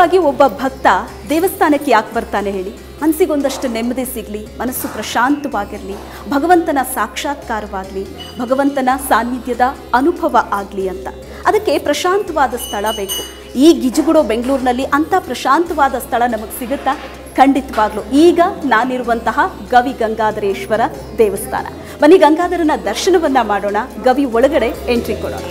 ಸಾಮಾನ್ಯವಾಗಿ ಒಬ್ಬ ಭಕ್ತ ದೇವಸ್ಥಾನಕ್ಕೆ ಯಾಕೆ ಬರ್ತಾನೆ ಹೇಳಿ ಮನಸ್ಸಿಗೊಂದಷ್ಟು ನೆಮ್ಮದಿ ಸಿಗಲಿ ಮನಸ್ಸು ಪ್ರಶಾಂತವಾಗಿರಲಿ ಭಗವಂತನ ಸಾಕ್ಷಾತ್ಕಾರವಾಗಲಿ ಭಗವಂತನ ಸಾನ್ನಿಧ್ಯದ ಅನುಭವ ಆಗಲಿ ಅಂತ ಅದಕ್ಕೆ ಪ್ರಶಾಂತವಾದ ಸ್ಥಳ ಬೇಕು ಈ ಗಿಜುಗುಡೋ ಬೆಂಗಳೂರಿನಲ್ಲಿ ಅಂಥ ಪ್ರಶಾಂತವಾದ ಸ್ಥಳ ನಮಗೆ ಸಿಗುತ್ತಾ ಖಂಡಿತವಾಗ್ಲೂ ಈಗ ನಾನಿರುವಂತಹ ಗವಿ ಗಂಗಾಧರೇಶ್ವರ ದೇವಸ್ಥಾನ ಬನ್ನಿ ಗಂಗಾಧರನ ದರ್ಶನವನ್ನ ಮಾಡೋಣ ಗವಿ ಒಳಗಡೆ ಎಂಟ್ರಿ ಕೊಡೋಣ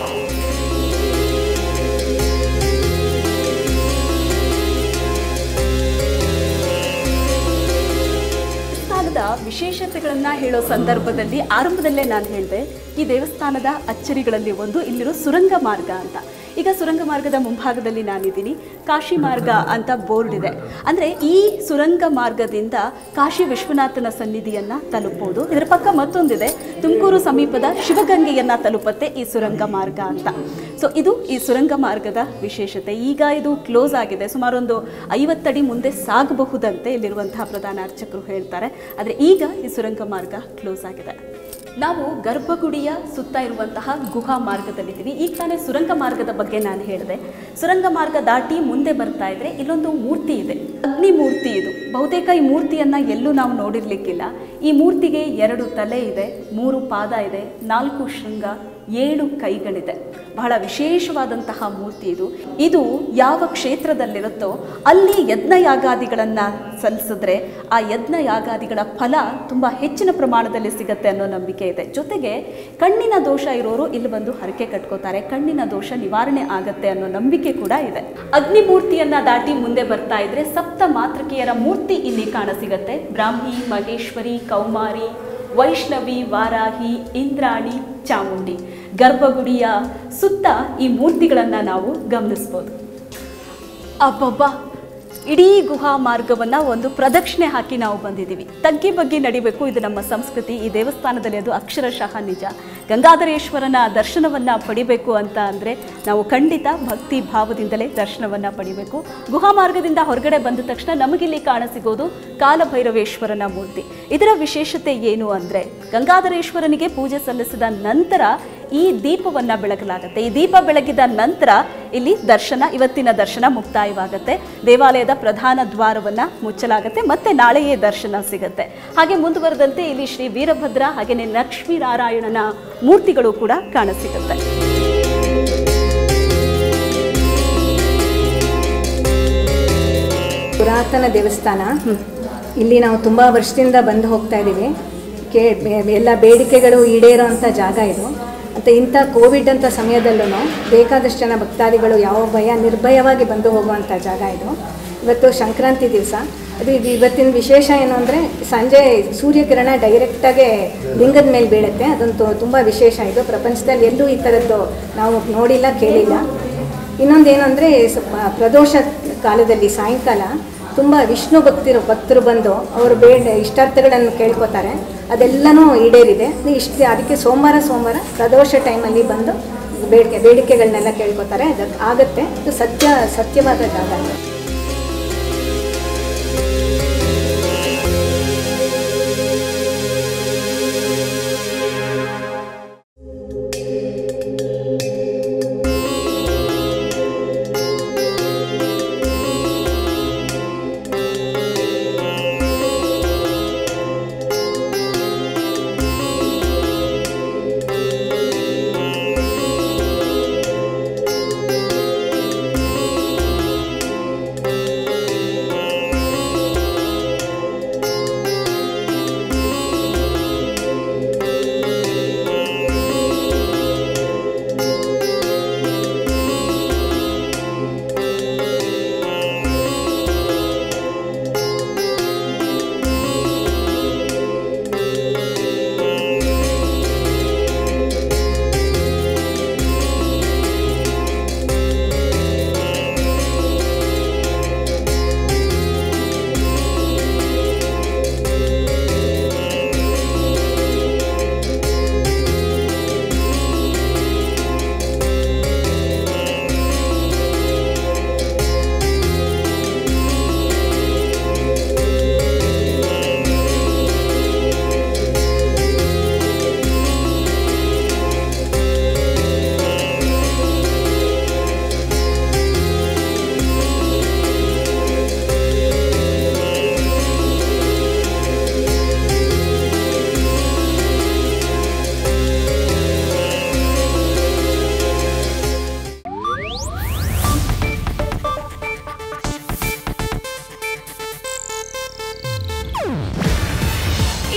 ದೇವಸ್ಥಾನದ ವಿಶೇಷತೆಗಳನ್ನ ಹೇಳೋ ಸಂದರ್ಭದಲ್ಲಿ ಆರಂಭದಲ್ಲೇ ನಾನು ಹೇಳಿದೆ ಈ ದೇವಸ್ಥಾನದ ಅಚ್ಚರಿಗಳಲ್ಲಿ ಒಂದು ಇಲ್ಲಿರೋ ಸುರಂಗ ಮಾರ್ಗ ಅಂತ ಈಗ ಸುರಂಗ ಮಾರ್ಗದ ಮುಂಭಾಗದಲ್ಲಿ ನಾನಿದ್ದೀನಿ ಕಾಶಿ ಮಾರ್ಗ ಅಂತ ಬೋರ್ಡ್ ಇದೆ ಅಂದರೆ ಈ ಸುರಂಗ ಮಾರ್ಗದಿಂದ ಕಾಶಿ ವಿಶ್ವನಾಥನ ಸನ್ನಿಧಿಯನ್ನ ತಲುಪಬಹುದು ಇದರ ಪಕ್ಕ ಮತ್ತೊಂದಿದೆ ತುಮಕೂರು ಸಮೀಪದ ಶಿವಗಂಗೆಯನ್ನ ತಲುಪತ್ತೆ ಈ ಸುರಂಗ ಮಾರ್ಗ ಅಂತ ಸೊ ಇದು ಈ ಸುರಂಗ ಮಾರ್ಗದ ವಿಶೇಷತೆ ಈಗ ಇದು ಕ್ಲೋಸ್ ಆಗಿದೆ ಸುಮಾರು ಒಂದು ಐವತ್ತಡಿ ಮುಂದೆ ಸಾಗಬಹುದಂತೆ ಇಲ್ಲಿರುವಂತಹ ಪ್ರಧಾನ ಅರ್ಚಕರು ಹೇಳ್ತಾರೆ ಆದರೆ ಈಗ ಈ ಸುರಂಗ ಮಾರ್ಗ ಕ್ಲೋಸ್ ಆಗಿದೆ ನಾವು ಗರ್ಭಗುಡಿಯ ಸುತ್ತ ಇರುವಂತಹ ಗುಹಾ ಮಾರ್ಗದಲ್ಲಿದ್ದೀವಿ ಈಗ ತಾನೇ ಸುರಂಗ ಮಾರ್ಗದ ಬಗ್ಗೆ ನಾನು ಹೇಳಿದೆ ಸುರಂಗ ಮಾರ್ಗ ದಾಟಿ ಮುಂದೆ ಬರ್ತಾ ಇದ್ರೆ ಇಲ್ಲೊಂದು ಮೂರ್ತಿ ಇದೆ ಅಗ್ನಿ ಮೂರ್ತಿ ಇದು ಬಹುತೇಕ ಈ ಮೂರ್ತಿಯನ್ನ ಎಲ್ಲೂ ನಾವು ನೋಡಿರ್ಲಿಕ್ಕಿಲ್ಲ ಈ ಮೂರ್ತಿಗೆ ಎರಡು ತಲೆ ಇದೆ ಮೂರು ಪಾದ ಇದೆ ನಾಲ್ಕು ಶೃಂಗ ಏಳು ಕೈಗಳಿದೆ ಬಹಳ ವಿಶೇಷವಾದಂತಹ ಮೂರ್ತಿ ಇದು ಇದು ಯಾವ ಕ್ಷೇತ್ರದಲ್ಲಿರುತ್ತೋ ಅಲ್ಲಿ ಯಜ್ಞ ಯಾಗಾದಿಗಳನ್ನು ಸಲ್ಲಿಸಿದ್ರೆ ಆ ಯಜ್ಞ ಯಾಗಾದಿಗಳ ಫಲ ತುಂಬ ಹೆಚ್ಚಿನ ಪ್ರಮಾಣದಲ್ಲಿ ಸಿಗತ್ತೆ ಅನ್ನೋ ನಂಬಿಕೆ ಇದೆ ಜೊತೆಗೆ ಕಣ್ಣಿನ ದೋಷ ಇರೋರು ಇಲ್ಲಿ ಬಂದು ಹರಕೆ ಕಟ್ಕೋತಾರೆ ಕಣ್ಣಿನ ದೋಷ ನಿವಾರಣೆ ಆಗತ್ತೆ ಅನ್ನೋ ನಂಬಿಕೆ ಕೂಡ ಇದೆ ಅಗ್ನಿ ಮೂರ್ತಿಯನ್ನ ದಾಟಿ ಮುಂದೆ ಬರ್ತಾ ಇದ್ರೆ ಸಪ್ತ ಮಾತೃಕೆಯರ ಮೂರ್ತಿ ಇಲ್ಲಿ ಕಾಣಸಿಗತ್ತೆ ಬ್ರಾಹ್ಮಿ ಮಹೇಶ್ವರಿ ಕೌಮಾರಿ ವೈಷ್ಣವಿ ವಾರಾಹಿ ಇಂದ್ರಾಣಿ ಚಾಮುಂಡಿ ಗರ್ಭಗುಡಿಯ ಸುತ್ತ ಈ ಮೂರ್ತಿಗಳನ್ನು ನಾವು ಗಮನಿಸ್ಬೋದು ಅಬ್ಬಬ್ಬಾ ಇಡೀ ಗುಹಾ ಮಾರ್ಗವನ್ನು ಒಂದು ಪ್ರದಕ್ಷಿಣೆ ಹಾಕಿ ನಾವು ಬಂದಿದ್ದೀವಿ ತಗ್ಗಿ ಬಗ್ಗಿ ನಡಿಬೇಕು ಇದು ನಮ್ಮ ಸಂಸ್ಕೃತಿ ಈ ದೇವಸ್ಥಾನದಲ್ಲಿ ಅದು ಅಕ್ಷರಶಃ ನಿಜ ಗಂಗಾಧರೇಶ್ವರನ ದರ್ಶನವನ್ನು ಪಡಿಬೇಕು ಅಂತ ಅಂದರೆ ನಾವು ಖಂಡಿತ ಭಕ್ತಿ ಭಾವದಿಂದಲೇ ದರ್ಶನವನ್ನು ಪಡಿಬೇಕು ಗುಹಾ ಮಾರ್ಗದಿಂದ ಹೊರಗಡೆ ಬಂದ ತಕ್ಷಣ ನಮಗಿಲ್ಲಿ ಕಾಣಸಿಗೋದು ಕಾಲಭೈರವೇಶ್ವರನ ಮೂರ್ತಿ ಇದರ ವಿಶೇಷತೆ ಏನು ಅಂದರೆ ಗಂಗಾಧರೇಶ್ವರನಿಗೆ ಪೂಜೆ ಸಲ್ಲಿಸಿದ ನಂತರ ಈ ದೀಪವನ್ನ ಬೆಳಗಲಾಗುತ್ತೆ ಈ ದೀಪ ಬೆಳಗಿದ ನಂತರ ಇಲ್ಲಿ ದರ್ಶನ ಇವತ್ತಿನ ದರ್ಶನ ಮುಕ್ತಾಯವಾಗುತ್ತೆ ದೇವಾಲಯದ ಪ್ರಧಾನ ದ್ವಾರವನ್ನ ಮುಚ್ಚಲಾಗುತ್ತೆ ಮತ್ತೆ ನಾಳೆಯೇ ದರ್ಶನ ಸಿಗುತ್ತೆ ಹಾಗೆ ಮುಂದುವರೆದಂತೆ ಇಲ್ಲಿ ಶ್ರೀ ವೀರಭದ್ರ ಹಾಗೆಯೇ ಲಕ್ಷ್ಮೀನಾರಾಯಣನ ಮೂರ್ತಿಗಳು ಕೂಡ ಕಾಣಸಿಗುತ್ತೆ ಪುರಾತನ ದೇವಸ್ಥಾನ ಇಲ್ಲಿ ನಾವು ತುಂಬ ವರ್ಷದಿಂದ ಬಂದು ಹೋಗ್ತಾ ಇದ್ದೀವಿ ಕೇ ಬೆ- ಎಲ್ಲ ಬೇಡಿಕೆಗಳು ಈಡೇರೋ ಅಂಥ ಜಾಗ ಇದು ಮತ್ತು ಇಂಥ ಕೋವಿಡ್ ಅಂತ ಸಮಯದಲ್ಲೂ ಬೇಕಾದಷ್ಟು ಜನ ಭಕ್ತಾದಿಗಳು ಯಾವ ಭಯ ನಿರ್ಭಯವಾಗಿ ಬಂದು ಹೋಗುವಂಥ ಜಾಗ ಇದು ಇವತ್ತು ಸಂಕ್ರಾಂತಿ ದಿವಸ ಅದು ಇದು ಇವತ್ತಿನ ವಿಶೇಷ ಏನು ಅಂದರೆ ಸಂಜೆ ಸೂರ್ಯಕಿರಣ ಡೈರೆಕ್ಟಾಗೆ ಲಿಂಗದ ಮೇಲೆ ಬೀಳುತ್ತೆ ಅದಂತೂ ತುಂಬ ವಿಶೇಷ ಇದು ಪ್ರಪಂಚದಲ್ಲಿ ಎಲ್ಲೂ ಈ ಥರದ್ದು ನಾವು ನೋಡಿಲ್ಲ ಕೇಳಿಲ್ಲ ಇನ್ನೊಂದು ಏನು ಅಂದರೆ ಪ್ರದೋಷ ಕಾಲದಲ್ಲಿ ಸಾಯಂಕಾಲ ತುಂಬ ವಿಷ್ಣು ಭಕ್ತಿರು ಭಕ್ತರು ಬಂದು ಅವರು ಬೇಡ ಇಷ್ಟಾರ್ಥಗಳನ್ನು ಕೇಳ್ಕೊತಾರೆ ಅದೆಲ್ಲನೂ ಈಡೇರಿದೆ ಇಷ್ಟ ಅದಕ್ಕೆ ಸೋಮವಾರ ಸೋಮವಾರ ಪ್ರದೋಷ ಟೈಮಲ್ಲಿ ಬಂದು ಬೇಡಿಕೆ ಬೇಡಿಕೆಗಳನ್ನೆಲ್ಲ ಕೇಳ್ಕೊತಾರೆ ಅದಕ್ಕೆ ಆಗುತ್ತೆ ಇದು ಸತ್ಯ ಸತ್ಯವಾದ ಜಾಗ ಇದು.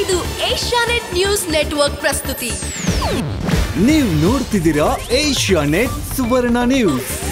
ಇದು ಏಷ್ಯಾನೆಟ್ ನ್ಯೂಸ್ ನೆಟ್ವರ್ಕ್ ಪ್ರಸ್ತುತಿ ನೀವು ನೋಡ್ತಿದ್ದೀರಾ ಏಷ್ಯಾ ನೆಟ್ ಸುವರ್ಣ ನ್ಯೂಸ್